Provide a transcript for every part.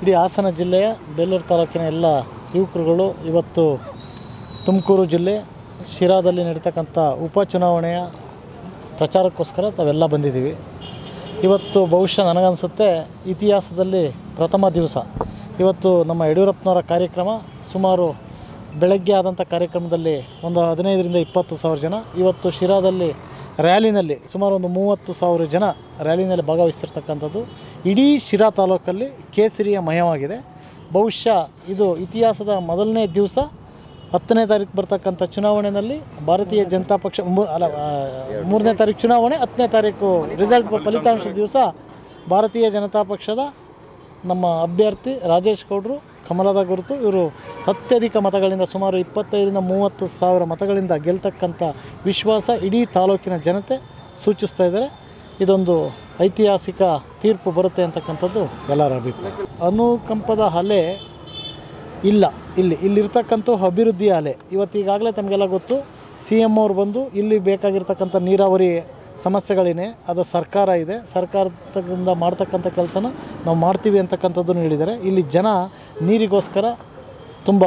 ಇಡೀ ಹಾಸನ ಜಿಲ್ಲೆಯ ಬೇಲೂರು ತಾಲೂಕಿನ ಎಲ್ಲ ಯುವಕರುಗಳು ಇವತ್ತು ತುಮಕೂರು ಜಿಲ್ಲೆ ಶಿರಾದಲ್ಲಿ ನಡೀತಕ್ಕಂಥ ಉಪಚುನಾವಣೆಯ ಪ್ರಚಾರಕ್ಕೋಸ್ಕರ ತಾವೆಲ್ಲ ಬಂದಿದ್ದೀವಿ ಇವತ್ತು ಬಹುಶಃ ನನಗನ್ಸುತ್ತೆ ಇತಿಹಾಸದಲ್ಲಿ ಪ್ರಥಮ ದಿವಸ ಇವತ್ತು ನಮ್ಮ ಯಡಿಯೂರಪ್ಪನವರ ಕಾರ್ಯಕ್ರಮ ಸುಮಾರು ಬೆಳಗ್ಗೆ ಆದಂಥ ಕಾರ್ಯಕ್ರಮದಲ್ಲಿ ಒಂದು ಹದಿನೈದರಿಂದ ಇಪ್ಪತ್ತು ಸಾವಿರ ಜನ ಇವತ್ತು ಶಿರಾದಲ್ಲಿ ರ್ಯಾಲಿನಲ್ಲಿ ಸುಮಾರು ಒಂದು ಮೂವತ್ತು ಸಾವಿರ ಜನ ರ್ಯಾಲಿನಲ್ಲಿ ಭಾಗವಹಿಸಿರ್ತಕ್ಕಂಥದ್ದು ಇಡೀ ಶಿರಾ ತಾಲೂಕಲ್ಲಿ ಕೇಸರಿಯ ಮಯವಾಗಿದೆ ಬಹುಶಃ ಇದು ಇತಿಹಾಸದ ಮೊದಲನೇ ದಿವಸ ಹತ್ತನೇ ತಾರೀಕು ಬರ್ತಕ್ಕಂಥ ಚುನಾವಣೆಯಲ್ಲಿ ಭಾರತೀಯ ಜನತಾ ಪಕ್ಷ ಮೂ- ಅಲ್ಲ ಆ, ಮೂರನೇ ತಾರೀಕು ಚುನಾವಣೆ ಹತ್ತನೇ ತಾರೀಕು ರಿಸಲ್ಟ್ ಫಲಿತಾಂಶದ ದಿವಸ ಭಾರತೀಯ ಜನತಾ ಪಕ್ಷದ ನಮ್ಮ ಅಭ್ಯರ್ಥಿ ರಾಜೇಶ್ ಗೌಡರು ಕಮಲದ ಗುರುತು ಇವರು ಅತ್ಯಧಿಕ ಮತಗಳಿಂದ ಸುಮಾರು ಇಪ್ಪತ್ತೈದರಿಂದ ಮೂವತ್ತು ಸಾವಿರ ಮತಗಳಿಂದ ಗೆಲ್ತಕ್ಕಂಥ ವಿಶ್ವಾಸ ಇಡೀ ತಾಲೂಕಿನ ಜನತೆ ಸೂಚಿಸ್ತಾ ಇದ್ದಾರೆ ಇದೊಂದು ಐತಿಹಾಸಿಕ ತೀರ್ಪು ಬರುತ್ತೆ ಅಂತಕ್ಕಂಥದ್ದು ಎಲ್ಲರ ಅಭಿಪ್ರಾಯ ಅನುಕಂಪದ ಅಲೆ ಇಲ್ಲ ಇಲ್ಲಿ ಇಲ್ಲಿರ್ತಕ್ಕಂಥ ಅಭಿವೃದ್ಧಿ ಅಲೆ ಇವತ್ತು ಈಗಾಗಲೇ ತಮಗೆಲ್ಲ ಗೊತ್ತು ಸಿ ಎಮ್ ಅವ್ರು ಬಂದು ಇಲ್ಲಿ ಬೇಕಾಗಿರ್ತಕ್ಕಂಥ ನೀರಾವರಿ ಸಮಸ್ಯೆಗಳಿವೆ ಅದು ಸರ್ಕಾರ ಇದೆ ಸರ್ಕಾರದಿಂದ ಮಾಡ್ತಕ್ಕಂಥ ಕೆಲಸನ ನಾವು ಮಾಡ್ತೀವಿ ಅಂತಕ್ಕಂಥದ್ದನ್ನು ಹೇಳಿದ್ದಾರೆ ಇಲ್ಲಿ ಜನ ನೀರಿಗೋಸ್ಕರ ತುಂಬ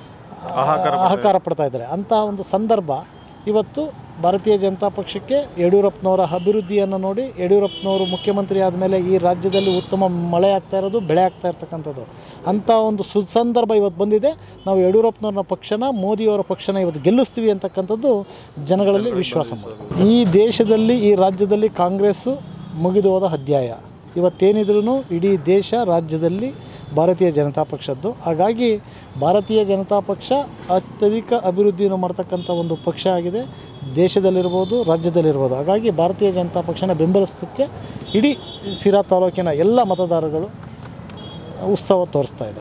ಆಹಾಕಾರ ಪಡ್ತಾ ಇದ್ದಾರೆ ಅಂಥ ಒಂದು ಸಂದರ್ಭ ಇವತ್ತು ಭಾರತೀಯ ಜನತಾ ಪಕ್ಷಕ್ಕೆ ಯಡಿಯೂರಪ್ಪನವರ ಅಭಿವೃದ್ಧಿಯನ್ನು ನೋಡಿ ಯಡಿಯೂರಪ್ಪನವರು ಮುಖ್ಯಮಂತ್ರಿ ಆದಮೇಲೆ ಈ ರಾಜ್ಯದಲ್ಲಿ ಉತ್ತಮ ಮಳೆ ಆಗ್ತಾ ಇರೋದು ಬೆಳೆ ಆಗ್ತಾ ಇರ್ತಕ್ಕಂಥದ್ದು ಅಂಥ ಒಂದು ಸುಸಂದರ್ಭ ಇವತ್ತು ಬಂದಿದೆ ನಾವು ಯಡಿಯೂರಪ್ಪನವ್ರನ್ನ ಪಕ್ಷನ ಮೋದಿಯವರ ಪಕ್ಷನ ಇವತ್ತು ಗೆಲ್ಲಿಸ್ತೀವಿ ಅಂತಕ್ಕಂಥದ್ದು ಜನಗಳಲ್ಲಿ ವಿಶ್ವಾಸ ಮೂಡಿದೆ. ಈ ದೇಶದಲ್ಲಿ ಈ ರಾಜ್ಯದಲ್ಲಿ ಕಾಂಗ್ರೆಸ್ಸು ಮುಗಿದು ಹೋದ ಅಧ್ಯಾಯ ಇವತ್ತೇನಿದ್ರೂ ಇಡೀ ದೇಶ ರಾಜ್ಯದಲ್ಲಿ ಭಾರತೀಯ ಜನತಾ ಪಕ್ಷದ್ದು ಹಾಗಾಗಿ ಭಾರತೀಯ ಜನತಾ ಪಕ್ಷ ಅತ್ಯಧಿಕ ಅಭಿವೃದ್ಧಿಯನ್ನು ಮಾಡ್ತಕ್ಕಂಥ ಒಂದು ಪಕ್ಷ ಆಗಿದೆ ದೇಶದಲ್ಲಿರ್ಬೋದು ರಾಜ್ಯದಲ್ಲಿರ್ಬೋದು ಹಾಗಾಗಿ ಭಾರತೀಯ ಜನತಾ ಪಕ್ಷನ ಬೆಂಬಲಿಸೋಕ್ಕೆ ಇಡೀ ಸಿರಾ ತಾಲೂಕಿನ ಎಲ್ಲ ಮತದಾರಗಳು ಉತ್ಸವ ತೋರಿಸ್ತಾ ಇದೆ